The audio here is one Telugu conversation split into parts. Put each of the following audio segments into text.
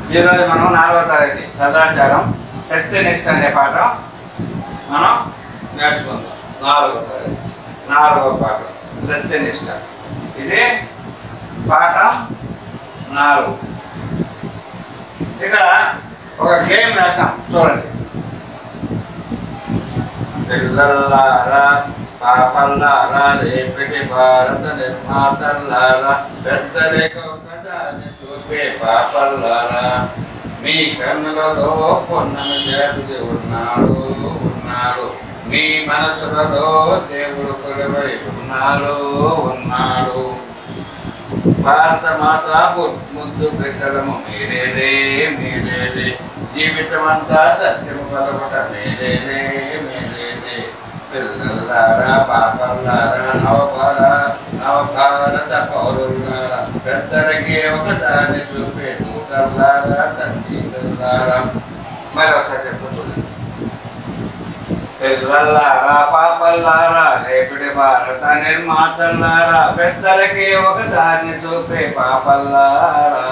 ఈరోజు మనం నాలుగో తరగతి సదాచారం సత్యనిష్ట అనే పాఠం మనం నేర్చుకుందాం నాలుగో తరగతి నాలుగో పాఠం సత్యనిష్ట ఇది పాఠం నాలుగు ఇక్కడ ఒక గేమ్ రాసినాం చూడండి పిల్లలారా పాపల్లారా రేపటి భారత నిర్మాతల్లారా పెద్దలేక ఒకదాన్ని చూపే పాపల్లారా మీ కన్నులలో పొన్నను జాతికి ఉన్నాడు ఉన్నాడు మీ మనసులలో దేవుడు కొలువై ఉన్నాడు ఉన్నాడు భారత మాత ముద్దు బిడ్డలము మీరేలే మీరేలే జీవితం అంతా సత్యము పలవట మేలేలే మేలేలే పిల్లలారా పాపల్లారా నవభార నవభారత పౌరులారా పెద్దలకే ఒక దారి చూపే దూతల్లారా సంగీతల్లారా మరొకసారి చెప్పుతుంది పిల్లలారా పాపల్లారా రేపటి భారత నిర్మాతల్లారా పెద్దలకి ఒక దారిని చూపే పాపల్లారా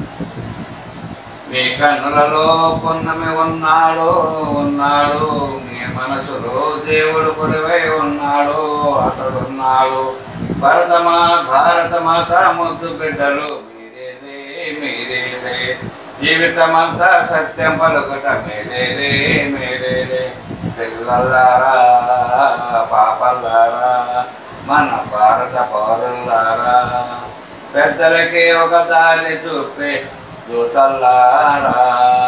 మీ కన్నులలో పున్నమి ఉన్నాడు ఉన్నాడు మీ మనసులో దేవుడు కొలువై ఉన్నాడు అతడున్నాడు భరతమా భారత మాత ముద్దు బిడ్డలు మీరేలే మీరేలే జీవితమంతా సత్యం పలుకట మేలేలే మేలేలే పిల్లలారా పాపల్లారా మన భారత పౌరులారా పెద్దలకి ఒక దారి చూపే దూతల్లారా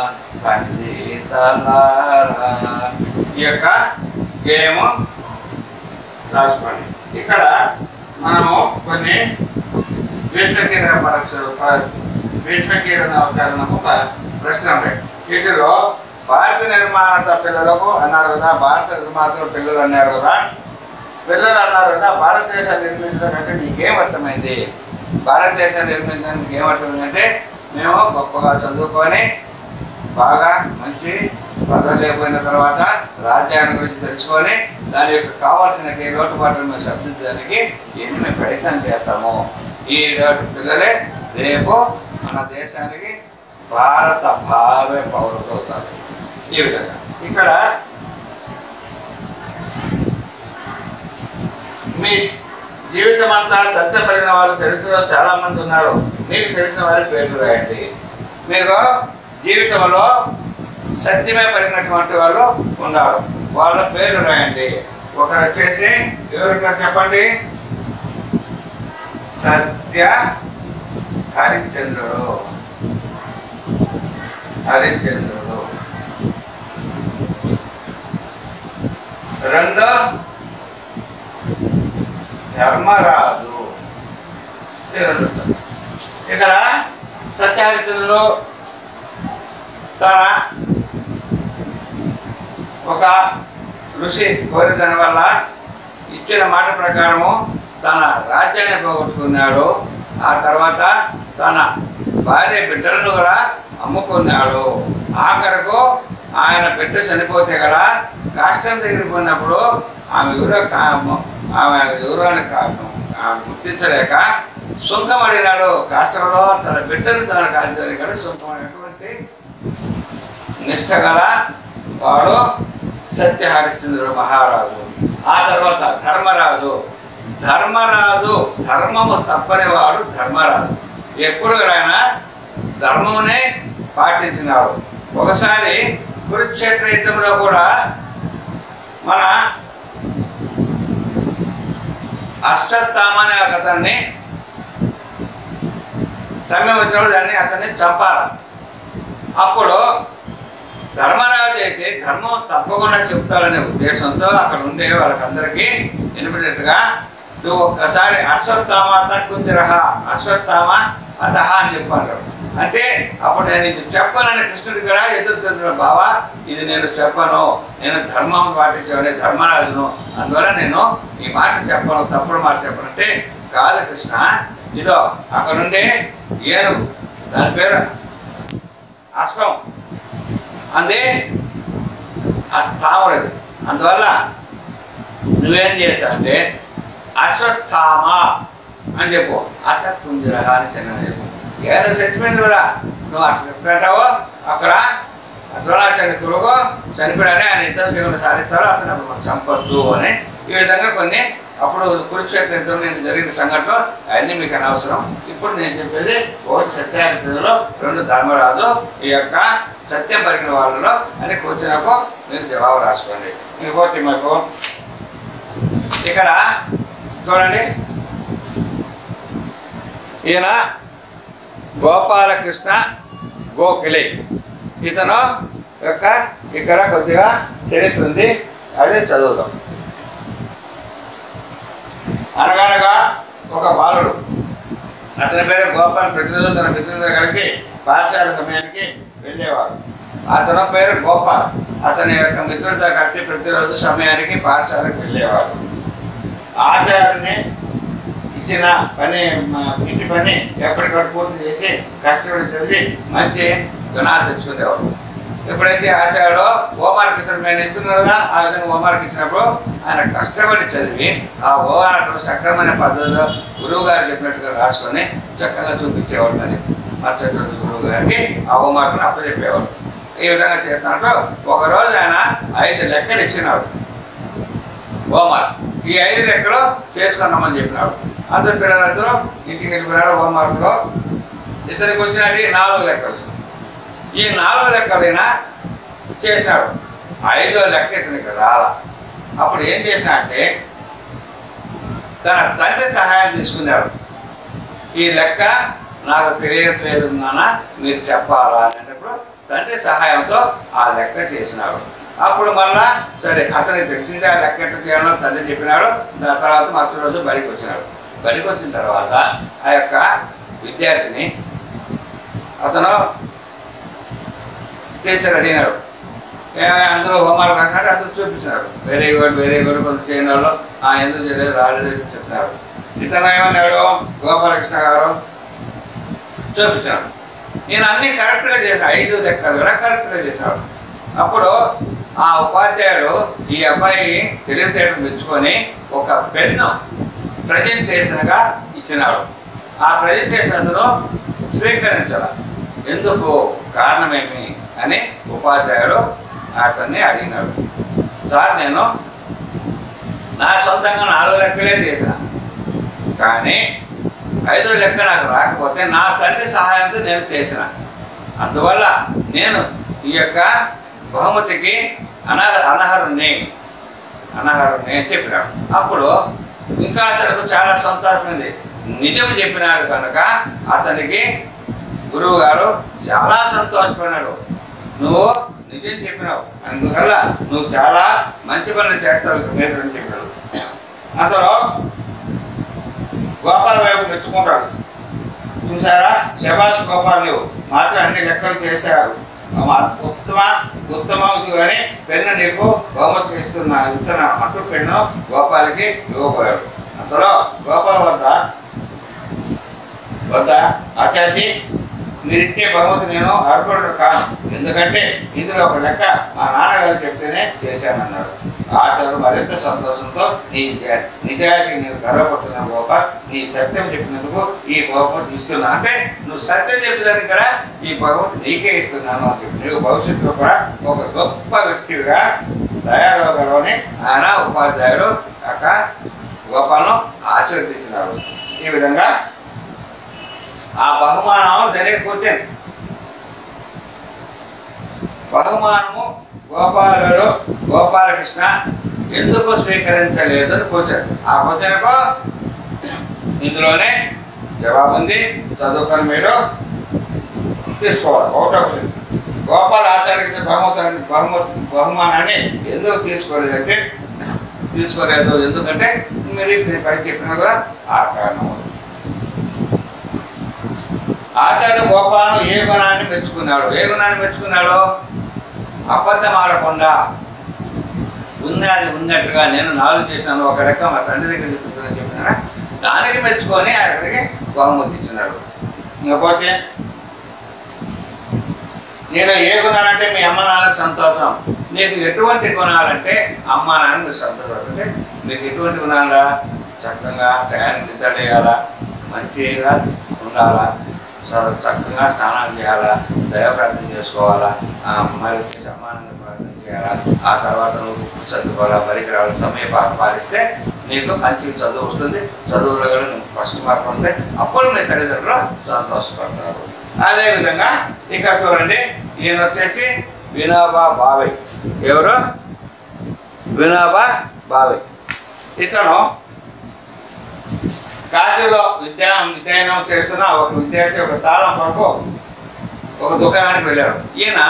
సంగీతలారా ఈ యొక్క గేమ్ రాసుకోండి ఇక్కడ మనము కొన్ని భీష్మకీర పరీక్ష భీష్మకీర నవకరణము ఒక ప్రశ్న ఉంటాయి వీటిలో భారత నిర్మాత పిల్లలకు అన్నారు కదా భారత నిర్మాతల పిల్లలు అన్నారు కదా పిల్లలు అన్నారు కదా భారతదేశాన్ని నిర్మించడం అంటే మీకేం అర్థమైంది భారతదేశాన్ని నిర్మించడానికి మీకు ఏం అర్థమైంది అంటే మేము గొప్పగా చదువుకొని బాగా మంచి పదవి లేకపోయిన తర్వాత రాజ్యాన్ని గురించి తెలుసుకొని దాని యొక్క కావాల్సిన లోటుపాట్లను మేము సర్దిద్దడానికి ఏమి మేము ప్రయత్నం చేస్తాము ఈ లోటు పిల్లలే రేపు మన దేశానికి భారత భావే పౌరులు అవుతారు ఈ విధంగా ఇక్కడ మీ జీవితం అంతా సత్యపడిన వాళ్ళు చరిత్రలో చాలా మంది ఉన్నారు మీకు తెలిసిన వారి పేర్లు రాయండి మీకు జీవితంలో సత్యమే పడినటువంటి వాళ్ళు ఉన్నారు వాళ్ళ పేర్లు రాయండి ఒకరు వచ్చేసి ఎవరున్నారు చెప్పండి సత్య హరిశ్చంద్రుడు హరిశ్చంద్రుడు రెండో ధర్మరాజు ఈ రెండు ఉంటాయి. ఇక్కడ సత్యహరిచంద్రుడు తన ఒక ఋషి కోరిన వల్ల ఇచ్చిన మాట ప్రకారము తన రాజ్యాన్ని పోగొట్టుకున్నాడు ఆ తర్వాత తన భార్య బిడ్డలను కూడా అమ్ముకున్నాడు ఆఖరకు ఆయన బిడ్డ చనిపోతే కూడా కాష్టం దగ్గరికి పోయినప్పుడు ఆమె ఎవరో కా- ఆమె ఎవరో అని కా- ఆమె గుర్తించలేక సుంకం అడిగినాడు కాష్టంలో తన బిడ్డను తాను కాల్చడానికి కూడా సుంకం అనేటువంటి నిష్ట గల వాడు సత్యహరిశ్చంద్రుడు మహారాజు ఆ తర్వాత ధర్మరాజు ధర్మరాజు ధర్మము తప్పని వాడు ధర్మరాజు ఎప్పుడు కూడా ఆయన ధర్మమునే పాటించినాడు ఒకసారి కురుక్షేత్ర యుద్ధంలో కూడా మన అశ్వత్థామ అనే ఒక అతన్ని సమయం వచ్చినప్పుడు దాన్ని అతన్ని చంపాలి అప్పుడు ధర్మరాజు అయితే ధర్మం తప్పకుండా చెప్తారనే ఉద్దేశంతో అక్కడ ఉండే వాళ్ళకందరికీ వినిపెట్టేట్టుగా నువ్వు ఒక్కసారి అశ్వత్థామ తక్కుంజరహ అశ్వత్థామ అతహ అని చెప్పాడు అంటే అప్పుడు నేను ఇది చెప్పనని కృష్ణుడు కూడా ఎదురు తిరుగుతాడు బావా ఇది నేను చెప్పను నేను ధర్మం పాటించవని ధర్మరాజును అందువల్ల నేను ఈ మాట చెప్పను తప్పుడు మాట చెప్పను అంటే కాదు కృష్ణ ఇదో అక్కడ ఉండే ఏనుగు దాని పేరు అశ్వం అందే ఆ తామరది అందువల్ల నువ్వేం చేస్తావు అంటే అశ్వత్థామ అని చెప్పు అత కుంజరహ అని చిన్న చెప్పు ఏదో చచ్చిపోయింది కదా నువ్వు అట్లా ఎప్పుడంటావో అక్కడ ద్రోణాచార్య కొడుకు చనిపోయాడని ఆయన యుద్ధం చేయకుండా సాధిస్తారో అతను అప్పుడు మనం చంపొద్దు అని ఈ విధంగా కొన్ని అప్పుడు కురుక్షేత్ర యుద్ధం నేను జరిగిన సంఘటనలు అవన్నీ మీకు అనవసరం ఇప్పుడు నేను చెప్పేది ఒకటి సత్యాగ్రహంలో రెండు ధర్మరాజు ఈ యొక్క సత్యం పలికిన వాళ్ళలో అని కూర్చున్నకు మీరు జవాబు రాసుకోండి ఇంకోటి మాకు ఇక్కడ చూడండి ఈయన గోపాలకృష్ణ గోఖలే ఇతను యొక్క ఇక్కడ కొద్దిగా చరిత్ర ఉంది అదే చదువుదాం అనగనగా ఒక బాలుడు అతని పేరు గోపాల్ ప్రతిరోజు తన మిత్రులతో కలిసి పాఠశాల సమయానికి వెళ్ళేవాడు అతని పేరు గోపాల్ అతని యొక్క మిత్రులతో కలిసి ప్రతిరోజు సమయానికి పాఠశాలకు వెళ్ళేవాడు ఆచార్యుని ఇచ్చిన పని మ- ఇంటి పని ఎప్పటికప్పుడు పూర్తి చేసి కష్టపడి చదివి మంచి గుణాలు తెచ్చుకునేవాడు ఎప్పుడైతే ఆచార్యుడు హోంవర్క్ ఇస్తారు నేను ఇస్తున్నాను కదా ఆ విధంగా హోంవర్క్ ఇచ్చినప్పుడు ఆయన కష్టపడి చదివి ఆ హోంవర్క్ సక్రమైన పద్ధతిలో గురువు గారు చెప్పినట్టుగా రాసుకొని చక్కగా చూపించేవాడు అని మరుసటి రోజు గురువు గారికి ఆ హోంవర్క్ను అప్పచెప్పేవాడు ఈ విధంగా చేస్తున్నట్టు ఒకరోజు ఆయన ఐదు లెక్కలు ఇచ్చినాడు హోంవర్క్ ఈ ఐదు లెక్కలు చేసుకున్నామని చెప్పినాడు అందరు పిల్లలందరూ ఇంటికి వెళ్ళిపోయినారు హోంవర్క్లో ఇద్దరికి వచ్చినట్టు ఈ నాలుగు లెక్కలు ఈ నాలుగు లెక్కలైనా చేసినాడు ఐదో లెక్క ఇతనికి రాల అప్పుడు ఏం చేసినా అంటే తన తండ్రి సహాయం తీసుకున్నాడు ఈ లెక్క నాకు తెలియట్లేదు నాన్న మీరు చెప్పాలా అనేటప్పుడు తండ్రి సహాయంతో ఆ లెక్క చేసినాడు అప్పుడు మళ్ళా సరే అతనికి తెలిసిందే ఆ లెక్క ఎట్లా చేయాలో తండ్రి చెప్పినాడు దాని తర్వాత మరుసటి రోజు బడికి వచ్చినాడు బడికి వచ్చిన తర్వాత ఆ యొక్క విద్యార్థిని అతను టీచర్ అడిగినాడు ఏమైనా అందరూ హోంవర్క్ రాసినట్టు అందరూ చూపించినారు వెరీ గుడ్ వెరీ గుడ్ కొంత చేయని వాళ్ళు "ఆ, ఎందుకు చేయలేదు రాలేదు అని చెప్పినారు ఇతను ఏమన్నాడు గోపాలకృష్ణ గారు చూపించాడు నేను అన్ని కరెక్ట్గా చేశాను ఐదు లెక్కలు కూడా కరెక్ట్గా చేశాడు అప్పుడు ఆ ఉపాధ్యాయుడు ఈ అబ్బాయి తెలివితేటలు మెచ్చుకొని ఒక పెన్ను ప్రజెంటేషన్గా ఇచ్చినాడు ఆ ప్రజెంటేషన్ అతను స్వీకరించాల ఎందుకు కారణమేమి అని ఉపాధ్యాయుడు అతన్ని అడిగినాడు సార్ నేను నా సొంతంగా నాలుగు లెక్కలే చేసిన కానీ ఐదో లెక్క నాకు రాకపోతే నా తండ్రి సహాయంతో నేను చేసిన అందువల్ల నేను ఈ యొక్క బహుమతికి అనహ అనర్హుణ్ణి అనర్హుణ్ణి అని చెప్పినాడు అప్పుడు ఇంకా అతనికి చాలా సంతోషమైంది నిజం చెప్పినాడు కనుక అతనికి గురువు గారు చాలా సంతోషపడినాడు నువ్వు నిజం చెప్పినావు అందువల్ల నువ్వు చాలా మంచి పనులు చేస్తావు ఇక మీద అని చెప్పాడు అతను గోపాల వైపు మెచ్చుకుంటాడు చూసారా శబాష్ గోపాల్ నువ్వు మాత్రం అన్ని లెక్కలు చేశారు మా- ఉత్తమ ఉత్తమం ఇది కానీ పెన్ను నీకు బహుమతి ఇస్తున్నా ఇస్తున్నా అంటూ పెన్ను గోపాలకి ఇవ్వబోయాడు అందులో గోపాల వద్ద వద్ద ఆచార్య మీరు ఇచ్చే బహుమతి నేను అర్హుడు కాను ఎందుకంటే ఇందులో ఒక లెక్క మా నాన్నగారు చెప్తేనే చేశానన్నాడు ఆచార్యుడు మరింత సంతోషంతో నీ జ- నిజాయితీకి నేను గర్వపడుతున్నాను గోపాల్ నీ సత్యం చెప్పినందుకు ఈ బహుమతి ఇస్తున్నా అంటే నువ్వు సత్యం చెప్పేదానికి కూడా ఈ బహుమతి నీకే ఇస్తున్నాను అని చెప్పి నీకు భవిష్యత్తులో కూడా ఒక గొప్ప వ్యక్తిగా తయారవగలవని ఆయన ఉపాధ్యాయుడు అక్క గోపాలను ఆశీర్వదించినారు ఈ విధంగా ఆ బహుమానం జరిగి కూర్చొని బహుమానము గోపాలుడు గోపాలకృష్ణ ఎందుకు స్వీకరించలేదు అని కూర్చొని ఆ కూర్చొనికు ఇందులోనే జవాబు ఉంది చదువుకొని మీరు తీసుకోవాలి ఒకటో ఒకటి గోపాల ఆచార్యకి బహుమతాన్ని బహుమతి బహుమానాన్ని ఎందుకు తీసుకోలేదంటే తీసుకోలేదు ఎందుకంటే మీరు ఇప్పుడు పైకి చెప్పిన కూడా ఆ కారణం ఆచార్య గోపాలను ఏ గుణాన్ని మెచ్చుకున్నాడు ఏ గుణాన్ని మెచ్చుకున్నాడు అబద్ధం ఆడకుండా ఉన్నది ఉన్నట్టుగా నేను నాలుగు చేసినాను ఒక రకం మా తండ్రి దగ్గర చెప్తున్నా చెప్పినా దానికి మెచ్చుకొని అక్కడికి బహుమతి ఇచ్చినాడు ఇంకపోతే నేను ఏ గుణాలంటే మీ అమ్మ నాన్నకి సంతోషం నీకు ఎటువంటి గుణాలంటే అమ్మ నాన్నకి సంతోషం అంటే మీకు ఎటువంటి గుణాలా చక్కగా టయానికి నిద్ర చేయాలా మంచిగా ఉండాలా చ- చక్కగా స్నానాలు చేయాలా దైవ ప్రార్థన చేసుకోవాలా ఆ, మరి సమానంగా ప్రార్థన చేయాలా ఆ తర్వాత నువ్వు చదువుకోవాలా బడికి రావాలి సమయ పాట పాలిస్తే నీకు మంచి చదువు వస్తుంది చదువులో కూడా నువ్వు ఫస్ట్ మార్క్ వస్తే అప్పుడు మీ తల్లిదండ్రులు సంతోషపడతారు అదేవిధంగా ఇక్కడ చూడండి ఈయన వచ్చేసి వినోబా బావే ఎవరు వినోబా బావే ఇతను కాశీలో విద్యా విద్యాయనం చేస్తున్న ఒక విద్యార్థి ఒక తాళం కొరకు ఒక దుకాణానికి వెళ్ళాడు ఈయన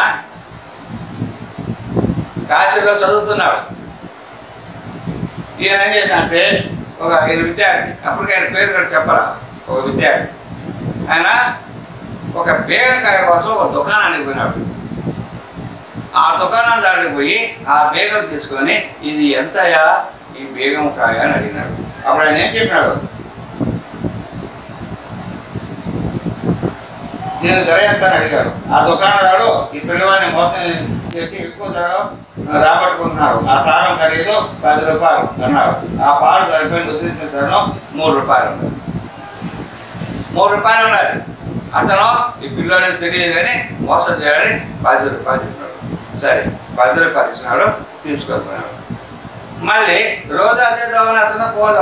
కాశీలో చదువుతున్నాడు ఈయన ఏం చేశాడంటే ఒక ఈయన విద్యార్థి అప్పటికి ఆయన పేరు కూడా చెప్పరా ఒక విద్యార్థి ఆయన ఒక బేగకాయ కోసం ఒక దుకాణానికి పోయినాడు ఆ దుకాణం దాడికి పోయి ఆ బేగం తీసుకొని ఇది ఎంతయా ఈ బేగం కాయ అని అడిగినాడు అప్పుడు ఆయన ఏం చెప్పినాడు దీని ధర ఎంత అని అడిగాడు ఆ దుకాణదారు ఈ పిల్లవాడిని మోసం చేసి ఎక్కువ ధర రాబట్టుకుంటున్నాడు ఆ తారం ఖరీదు పది రూపాయలు అన్నాడు ఆ పాడు ధరపై ముద్రించిన ధరను మూడు రూపాయలు ఉన్నది మూడు రూపాయలు ఉన్నది అతను ఈ పిల్లోడికి తెలియదు కానీ మోసం చేయాలని పది రూపాయలు చెప్పినాడు సరే పది రూపాయలు ఇచ్చినాడు తీసుకెళ్ళిపోయినాడు మళ్ళీ రోజు అదే దవన అతను పోదా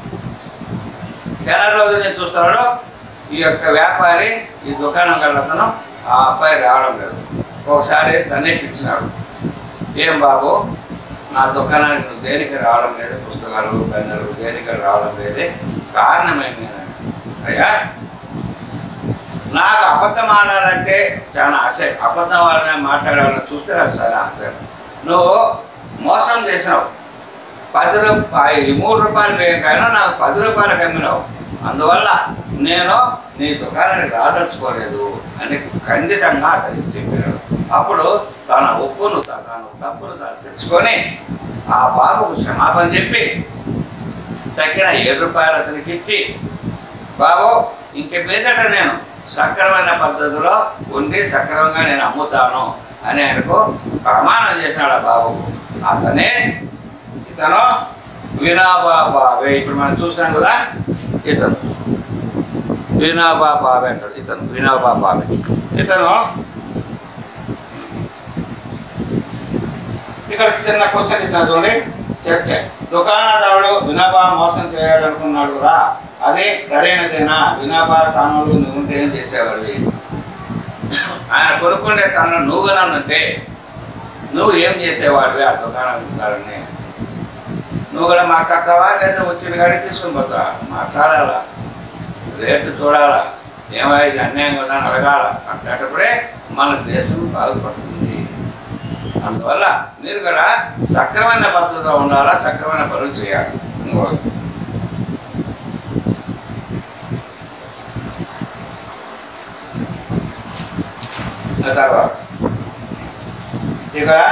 ఎలా రోజు నేను చూస్తున్నాడు ఈ యొక్క వ్యాపారి ఈ దుకాణం కళ్ళతను ఆ అబ్బాయి రావడం లేదు ఒకసారి తనే పిలిచినాడు ఏం బాబు నా దుకాణానికి నువ్వు దేనికి రావడం లేదు పుస్తకాలు పెన్నులు దేనికి రావడం లేదే కారణం ఏమి అని. అయ్యా నాకు అబద్ధం ఆడాలంటే చాలా ఆశ అబద్ధం ఆడాలని మాట్లాడాలని చూస్తే నాకు చాలా ఆశ నువ్వు మోసం చేసినావు పది రూపాయలు మూడు రూపాయలు వేయకైనా నాకు పది రూపాయలకు అమ్మినావు అందువల్ల నేను నీ దుకాణానికి రాదలుచుకోలేదు అని ఖండితంగా అతనికి చెప్పినాడు అప్పుడు తన ఉప్పును త- తాను తప్పును తాను తెలుసుకొని ఆ బాబుకు క్షమాపణ చెప్పి తగ్గిన ఏడు రూపాయలు అతనికి ఇచ్చి బాబు ఇంక మీదట నేను సక్రమైన పద్ధతిలో ఉండి సక్రమంగా నేను అమ్ముతాను అని ఆయనకు ప్రమాణం చేసినాడు ఆ బాబుకు అతనే ఇతను వినాబా బాబే ఇప్పుడు మనం చూసాం కదా ఇతను వినాబా బాబే అంటాడు ఇతను వినాబా బాబే ఇతను ఇక్కడ చిన్న క్వశ్చన్ ఇచ్చిన చూడండి చర్చ దుకాణదారుడు వినాబా మోసం చేయాలనుకున్నాడు కదా అదే సరైనదేనా వినాబా స్థానంలో నువ్వు ఉంటే ఏం చేసేవాడివి ఆయన కొనుక్కునే స్థానంలో నువ్వు కదా ఉంటే నువ్వు ఏం చేసేవాడివి ఆ దుకాణదారుని నువ్వు కూడా మాట్లాడతావా లేదా వచ్చిన గాడి తీసుకుని పోతావా మాట్లాడాలా రేటు చూడాలా ఏమో ఇది అన్యాయం కదా అని అడగాల అట్లాంటప్పుడే మన దేశం బాగుపడుతుంది అందువల్ల మీరు కూడా సక్రమైన పద్ధతిలో ఉండాలా సక్రమైన పనులు చేయాలి ఇంకోటి. ఆ తర్వాత ఇక్కడ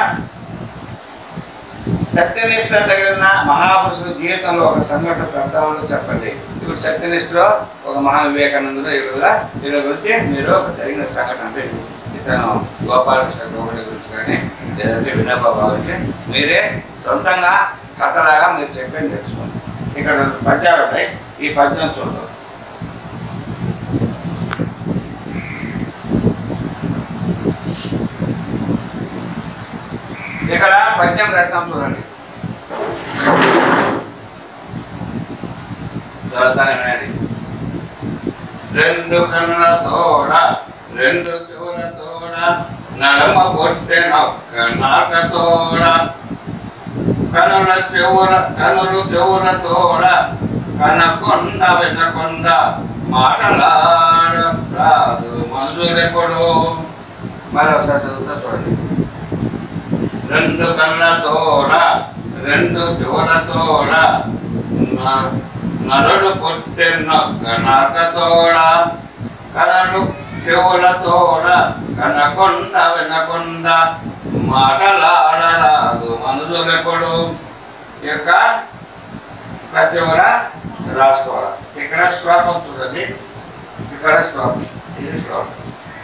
సత్యనిష్ట తగిలిన మహాపురుషుల జీవితంలో ఒక సంఘటన ప్రస్తావనలు చెప్పండి ఇప్పుడు సత్యనిష్టలో ఒక మహా వివేకానందుడు ఇక్కడ వీళ్ళ గురించి మీరు ఒక జరిగిన సంఘటన అంటే ఇతను గోపాలకృష్ణ గౌడి గురించి కానీ లేదంటే వినోబాబా గురించి మీరే సొంతంగా కథలాగా మీరు చెప్పేది తెలుసుకోండి ఇక్కడ రెండు పద్యాలు ఉన్నాయి ఈ పద్యం చూడండి ఇక్కడ పద్యం రాస్తాం చూడండి చదువుతాను వినండి రెండు కన్నుల తోడ రెండు చెవుల తోడ నడమ పొట్టె నొక్క నాక తోడ కనుల చెవుల కనులు చెవుల తోడ కనకొండ వినకొండ మాటలాడ రాదు మనుషులెప్పుడు మరొకసారి చదువుతా చూడండి రెండు కళ్ళ తోడ రెండు చెవుల తోడ న- నరుడు పుట్టినొక్క నాక తోడ కనడు చెవుల తోడ కనకొండ వినకొండ మాటలాడరాదు మనుషులెప్పుడు ఈ యొక్క పద్యం కూడా రాసుకోవాలి ఇక్కడ శ్లోకం చూడండి ఇక్కడ శ్లోకం ఇది శ్లోకం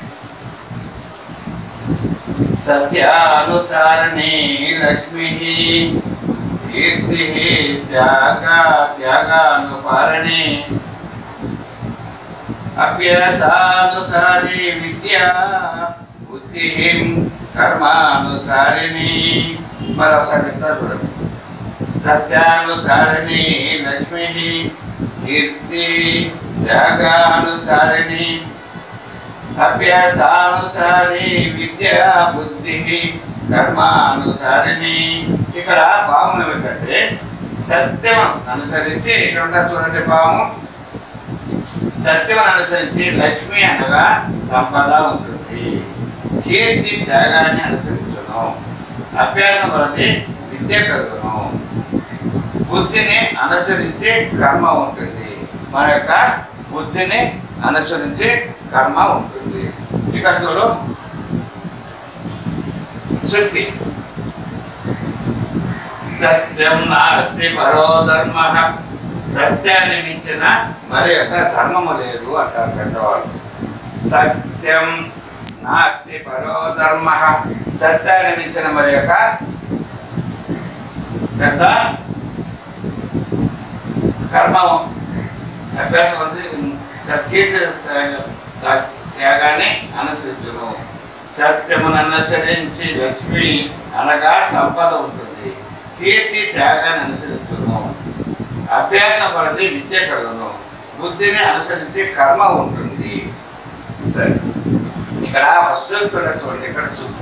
సత్యానుసారిణి లక్ష్మి కీర్తి త్యాగ త్యాగానుపారణి అభ్యాసానుసారి విద్య బుద్ధి కర్మానుసారిణి మరోసారి చెప్తారు చూడండి సత్యానుసారిణి లక్ష్మి కీర్తి త్యాగానుసారిణి అభ్యాసానుసారి విద్య బుద్ధి కర్మానుసారిణి ఇక్కడ పాము ఏమిటంటే సత్యం అనుసరించి ఇక్కడ ఉంటా చూడండి పాము సత్యం అనుసరించి లక్ష్మి అనగా సంపద ఉంటుంది కీర్తి త్యాగాన్ని అనుసరించును అభ్యాసం కొలది విద్య కలుగును బుద్ధిని అనుసరించి కర్మ ఉంటుంది మన యొక్క బుద్ధిని అనుసరించి కర్మ ఉంటుంది ఇక్కడ చూడు శుద్ధి సత్యం నాస్తి పరో ధర్మ సత్యాన్ని మించిన మరి యొక్క ధర్మము లేదు అంటారు పెద్దవాళ్ళు సత్యం నాస్తి పరో ధర్మ సత్యాన్ని మించిన మరి యొక్క పెద్ద కర్మము అభ్యాసం ఉంది సత్కీర్తి త్యాగ- త్యాగాన్ని అనుసరించును సత్యమును అనుసరించి లక్ష్మి అనగా సంపద ఉంటుంది కీర్తి త్యాగాన్ని అనుసరించును అభ్యాసం కొలది విద్య కలుగును బుద్ధిని అనుసరించి కర్మ ఉంటుంది సరే ఇక్కడ వస్తువులు చూడండి ఇక్కడ చూపు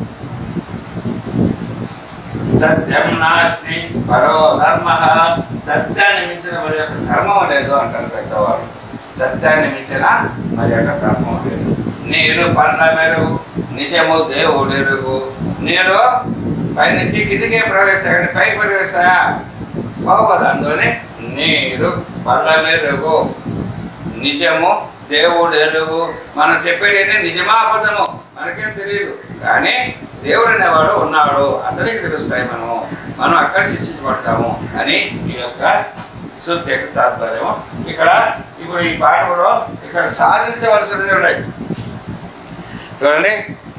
సత్యం నాస్తి పరో ధర్మ సత్యాన్ని మించిన మరి యొక్క ధర్మం లేదు అంటారు పెద్దవాళ్ళు సత్యాన్ని మించిన మరి యొక్క ధర్మం లేదు నీరు పండ్ల మెరుగు నిజము దేవుడు ఎరుగు నీరు పైనుంచి కిందికే ప్రవేశిస్తాయి కానీ పైకి ప్రవేశిస్తాయా బాగోదు అందుకని నీరు పళ్ళ మెరుగు నిజము దేవుడు ఎరుగు మనం చెప్పేది నిజమా అబద్ధము మనకేం తెలియదు కానీ దేవుడు అనేవాడు ఉన్నాడు అతనికి తెలుస్తాయి మనము మనం అక్కడ శిక్షించబడతాము అని ఈ యొక్క శుద్ధి యొక్క తాత్పర్యం ఇక్కడ ఇప్పుడు ఈ పాఠంలో ఇక్కడ సాధించవలసినది ఉన్నాయి చూడండి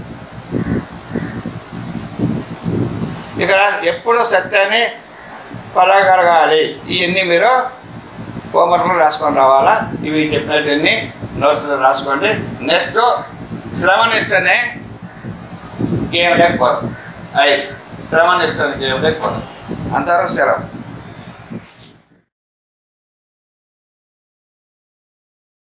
ఇక్కడ ఎప్పుడు సత్యాన్ని పరాగలగాలి ఇవన్నీ మీరు హోంవర్క్లో రాసుకొని రావాలా ఇవి చెప్పినట్టున్ని నోట్స్లో రాసుకోండి నెక్స్ట్ శ్రమనిష్ట అనే గేమ్ లేకపోదు ఐదు శ్రమనిష్ట అనే గేమ్ లేకపోదు అంతవరకు సెలవు